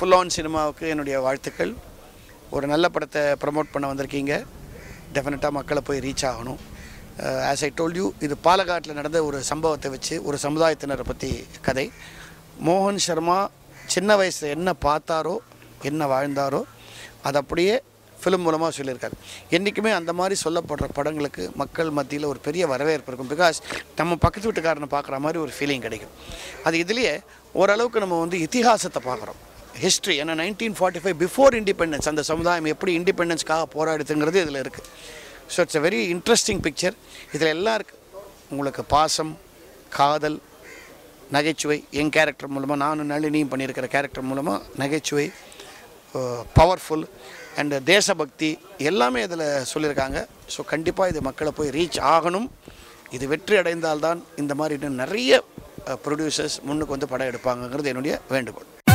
full on சினிமாவுக்கு என்னுடைய வாழ்த்துக்கள் ஒரு நல்ல படத்தை ப்ரமோட் பண்ண வந்திருக்கீங்க டெஃபினட்டாக மக்களை போய் ரீச் ஆகணும் ஆஸ் ஐ டோல்ட் யூ இது பாலக்காட்டில் நடந்த ஒரு சம்பவத்தை வச்சு ஒரு சமுதாயத்தினரை பற்றி கதை மோகன் சர்மா சின்ன வயசில் என்ன பார்த்தாரோ என்ன வாழ்ந்தாரோ அது அப்படியே ஃபிலிம் மூலமாக சொல்லியிருக்காரு என்றைக்குமே அந்த மாதிரி சொல்லப்படுற படங்களுக்கு மக்கள் மத்தியில் ஒரு பெரிய வரவேற்பு இருக்கும் பிகாஸ் நம்ம பக்கத்து வீட்டுக்காரனை பார்க்குற மாதிரி ஒரு ஃபீலிங் கிடைக்கும் அது இதுலேயே ஓரளவுக்கு நம்ம வந்து இதிகாசத்தை பார்க்குறோம் ஹிஸ்ட்ரி ஏன்னா nineteen forty five before independence அந்த சமுதாயம் எப்படி இண்டிபெண்டன்ஸ்க்காக போராடுதுங்கிறது இதில் இருக்குது so it's a very interesting picture இதில் எல்லாம் இருக்குது உங்களுக்கு பாசம் காதல் நகைச்சுவை என் கேரக்டர் மூலமாக நானும் நளினியும் பண்ணியிருக்கிற கேரக்டர் மூலமாக நகைச்சுவை பவர்ஃபுல் அண்டு தேசபக்தி எல்லாமே இதில் சொல்லியிருக்காங்க ஸோ கண்டிப்பாக இது மக்களை போய் ரீச் ஆகணும் இது வெற்றி அடைந்தால்தான் இந்த மாதிரி இன்னும் நிறைய ப்ரொடியூசர்ஸ் முன்னுக்கு வந்து படம் எடுப்பாங்கங்கிறது என்னுடைய வேண்டுகோள்